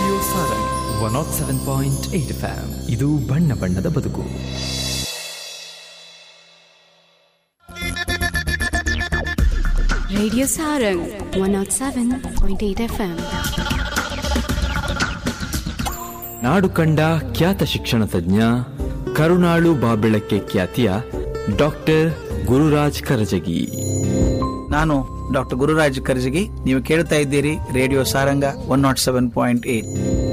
Radio Sarang one naught seven point eight FM ಇದು ಬಣ್ಣ ಬಣ್ಣದ ಬದುಕು Radio Sarang 107.8 FM. ನಾಡು ಕಂಡ ಖ್ಯಾತ ಶಿಕ್ಷಣ ತಜ್ಞ ಕರುಣಾಳು ಬಾಬೆಳಕ್ಕೆ ಖ್ಯಾತಿಯ ಡಾಕ್ಟರ್ ಗುರುರಾಜ್ ಕರಜಗಿ ನಾನು ಡಾಕ್ಟರ್ ಗುರುರಾಜ್ ಕರ್ಜಗಿ ನೀವು ಕೇಳ್ತಾ ಇದ್ದೀರಿ radio Saranga one naught seven point eight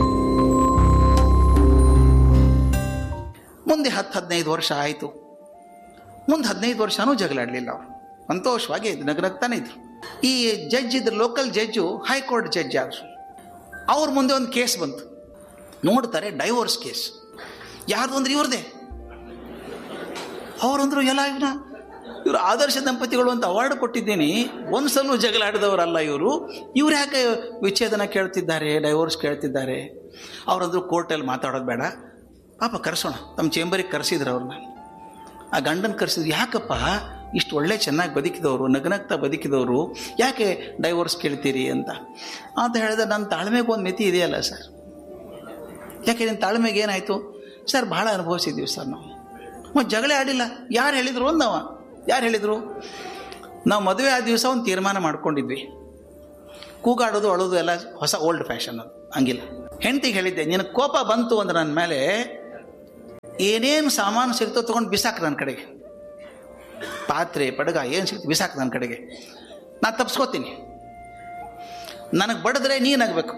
ಮುಂದೆ ಹತ್ತು ಹದಿನೈದು ವರ್ಷ ಆಯಿತು ಮುಂದೆ ಹದಿನೈದು ವರ್ಷನೂ ಜಗಳಾಡಲಿಲ್ಲ ಅವರು ಸಂತೋಷವಾಗಿ ನಗನಗ್ತಾನೆ ಇದ್ರು ಈ ಜಡ್ಜ್ ಇದ್ರು ಲೋಕಲ್ ಜಡ್ಜು ಹೈಕೋರ್ಟ್ ಜಡ್ಜ್ ಆದರು ಅವ್ರ ಮುಂದೆ ಒಂದು ಕೇಸ್ ಬಂತು ನೋಡ್ತಾರೆ ಡೈವೋರ್ಸ್ ಕೇಸ್ ಯಾರ್ದು ಅಂದ್ರೆ ಇವ್ರದೇ ಅವರಂದ್ರು ಎಲ್ಲ ಇವನ ಇವರು ಆದರ್ಶ ದಂಪತಿಗಳು ಅಂತ ಅವಾರ್ಡ್ ಕೊಟ್ಟಿದ್ದೀನಿ ಒಂದ್ಸಲೂ ಜಗಳ ಆಡಿದವರಲ್ಲ ಇವರು ಇವ್ರು ಯಾಕೆ ವಿಚ್ಛೇದನ ಕೇಳ್ತಿದ್ದಾರೆ ಡೈವೋರ್ಸ್ ಕೇಳ್ತಿದ್ದಾರೆ ಅವರಂದ್ರು ಕೋರ್ಟಲ್ಲಿ ಮಾತಾಡೋದು ಬೇಡ ಪಾಪ ಕರೆಸೋಣ ತಮ್ಮ ಚೇಂಬರಿಗೆ ಕರೆಸಿದ್ರು ಅವ್ರನ್ನ ಆ ಗಂಡನ ಕರೆಸಿದ್ರು ಯಾಕಪ್ಪ ಇಷ್ಟು ಒಳ್ಳೆ ಚೆನ್ನಾಗಿ ಬದುಕಿದವರು ನಗನಗ್ತಾ ಬದುಕಿದವರು ಯಾಕೆ ಡೈವೋರ್ಸ್ ಕೇಳ್ತೀರಿ ಅಂತ ಅಂತ ಹೇಳಿದ್ರೆ ನನ್ನ ತಾಳ್ಮೆಗೆ ಒಂದು ಮಿತಿ ಇದೆಯಲ್ಲ ಸರ್ ಯಾಕೆ ನಿನ್ನ ತಾಳ್ಮೆಗೆ ಏನಾಯಿತು ಸರ್ ಭಾಳ ಅನುಭವಿಸಿದ್ದೀವಿ ಸರ್ ನಾವು ಮತ್ತು ಜಗಳ ಆಡಿಲ್ಲ ಯಾರು ಹೇಳಿದ್ರು ಅಂದವ ಯಾರು ಹೇಳಿದರು ನಾವು ಮದುವೆ ಆದ ದಿವಸ ಒಂದು ತೀರ್ಮಾನ ಮಾಡ್ಕೊಂಡಿದ್ವಿ ಕೂಗಾಡೋದು ಅಳೋದು ಎಲ್ಲ ಹೊಸ ಓಲ್ಡ್ ಫ್ಯಾಷನ್ ಅದು ಹಂಗಿಲ್ಲ ಹೆಂಡ್ತಿಗೆ ಹೇಳಿದ್ದೆ ನಿನಗೆ ಕೋಪ ಬಂತು ಅಂದ್ರೆ ನನ್ನ ಮೇಲೆ ಏನೇನು ಸಾಮಾನು ಸಿಗ್ತೋ ತೊಗೊಂಡು ಬಿಸಾಕ ನನ್ನ ಕಡೆಗೆ ಪಾತ್ರೆ ಪಡಗ ಏನು ಸಿಗ್ತು ಬಿಸಾಕ ನನ್ನ ಕಡೆಗೆ ನಾನು ತಪ್ಸ್ಕೋತೀನಿ ನನಗೆ ಬಡಿದ್ರೆ ನೀ ನಗಬೇಕು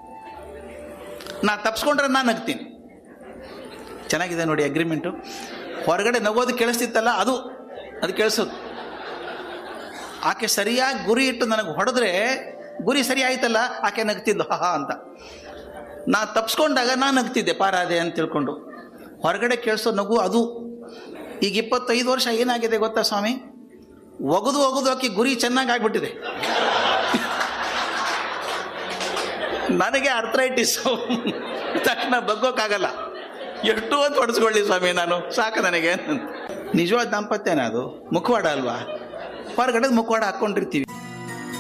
ನಾ ತಪ್ಸ್ಕೊಂಡ್ರೆ ನಾನು ನಗ್ತೀನಿ ಚೆನ್ನಾಗಿದೆ ನೋಡಿ ಅಗ್ರಿಮೆಂಟು ಹೊರಗಡೆ ನಗೋದು ಕೇಳಿಸ್ತಿತ್ತಲ್ಲ ಅದು ಅದು ಕೇಳಿಸೋದು ಆಕೆ ಸರಿಯಾಗಿ ಗುರಿ ಇಟ್ಟು ನನಗೆ ಹೊಡೆದ್ರೆ ಗುರಿ ಸರಿ ಆಯ್ತಲ್ಲ ಆಕೆ ನಗ್ತಿದ್ದು ಹಾ ಹಾ ಅಂತ ನಾ ತಪ್ಸ್ಕೊಂಡಾಗ ನಾನು ನಗ್ತಿದ್ದೆ ಪಾರಾದೆ ಅಂತ ತಿಳ್ಕೊಂಡು ಹೊರಗಡೆ ಕೇಳಿಸೋ ನಗು ಅದು ಈಗ ಇಪ್ಪತ್ತೈದು ವರ್ಷ ಏನಾಗಿದೆ ಗೊತ್ತಾ ಸ್ವಾಮಿ ಒಗದು ಒಗದು ಆಕೆ ಗುರಿ ಚೆನ್ನಾಗಿ ಆಗ್ಬಿಟ್ಟಿದೆ ನನಗೆ ಅರ್ಥರೈಟಿಸು ತಕ್ಷಣ ಬಗ್ಗೋಕ್ಕಾಗಲ್ಲ ಎಷ್ಟು ಹೊತ್ತು ಹೊಡೆಸ್ಕೊಳ್ಳಿ ಸ್ವಾಮಿ ನಾನು ಸಾಕು ನನಗೆ ನಿಜವಾದ ದಾಂಪತ್ಯನ ಅದು ಮುಖವಾಡ ಅಲ್ವಾ ಹೊರಗಡೆ ಮುಖವಾಡ ಹಾಕ್ಕೊಂಡಿರ್ತೀವಿ